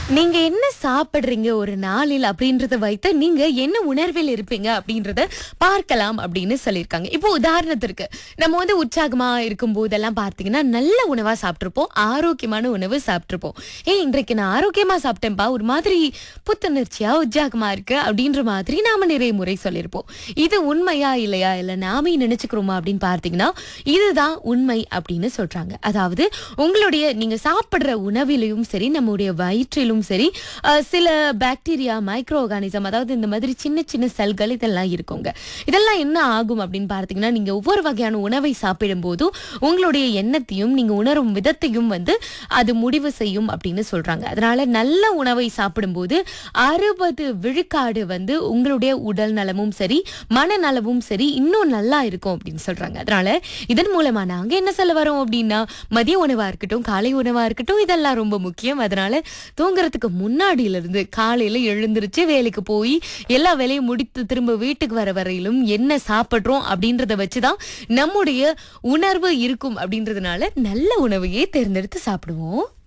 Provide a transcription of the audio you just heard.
நீங்க என்ன சாப்பிடுறீங்க ஒரு நாளில் அப்படின்றத வைத்து நீங்க என்ன உணர்வில் இருப்பீங்க அப்படின்றத பார்க்கலாம் அப்படின்னு சொல்லியிருக்காங்க இப்போ உதாரணத்திற்கு நம்ம வந்து உற்சாகமா இருக்கும் போதெல்லாம் பார்த்தீங்கன்னா நல்ல உணவா சாப்பிட்டிருப்போம் ஆரோக்கியமான உணவு சாப்பிட்டிருப்போம் ஏய் இன்றைக்கு நான் ஆரோக்கியமா சாப்பிட்டேன்பா ஒரு மாதிரி புத்துணர்ச்சியா உற்சாகமா இருக்கு அப்படின்ற மாதிரி நாம நிறைய முறை சொல்லியிருப்போம் இது உண்மையா இல்லையா இல்ல நாமே நினைச்சுக்கிறோமா அப்படின்னு பார்த்தீங்கன்னா இதுதான் உண்மை அப்படின்னு சொல்றாங்க அதாவது உங்களுடைய நீங்க சாப்பிடுற உணவிலையும் சரி நம்முடைய வயிற்றிலும் சரி அஹ், சில பாக்டீரியா மைக்ரோ ஆர்கானிசம் அதாவது இந்த மாதிரி சின்ன சின்ன செல்கள் இதெல்லாம் இருக்குங்க இதெல்லாம் என்ன ஆகும் அப்படின்னு பார்த்தீங்கன்னா நீங்க ஒவ்வொரு வகையான உணவை சாப்பிடும் போதும் உங்களுடைய எண்ணத்தையும் நீங்க உணரும் விதத்தையும் வந்து அது முடிவு செய்யும் அப்படின்னு சொல்றாங்க அதனால நல்ல உணவை சாப்பிடும்போது அறுபது விழுக்காடு வந்து உங்களுடைய உடல் நலமும் சரி மனநலமும் சரி இன்னும் நல்லா இருக்கும் அப்படின்னு சொல்றாங்க அதனால இதன் மூலமா நாங்க என்ன சொல்ல வரோம் அப்படின்னா மதிய உணவா இருக்கட்டும் காலை உணவா இருக்கட்டும் இதெல்லாம் ரொம்ப முக்கியம் அதனால தூங்குறதுக்கு முன்னாடியில இருந்து காலையில எழுந்திருச்சு வேலைக்கு போய் எல்லா வேலையும் முடித்து திரும்ப வீட்டுக்கு வர வரையிலும் என்ன சாப்பிடுறோம் அப்படின்றத வச்சுதான் நம்முடைய உணர்வு இருக்கும் அப்படின்றதுனால நல்ல உணவையே தேர்ந்தெடுத்து சாப்பிடுவோம்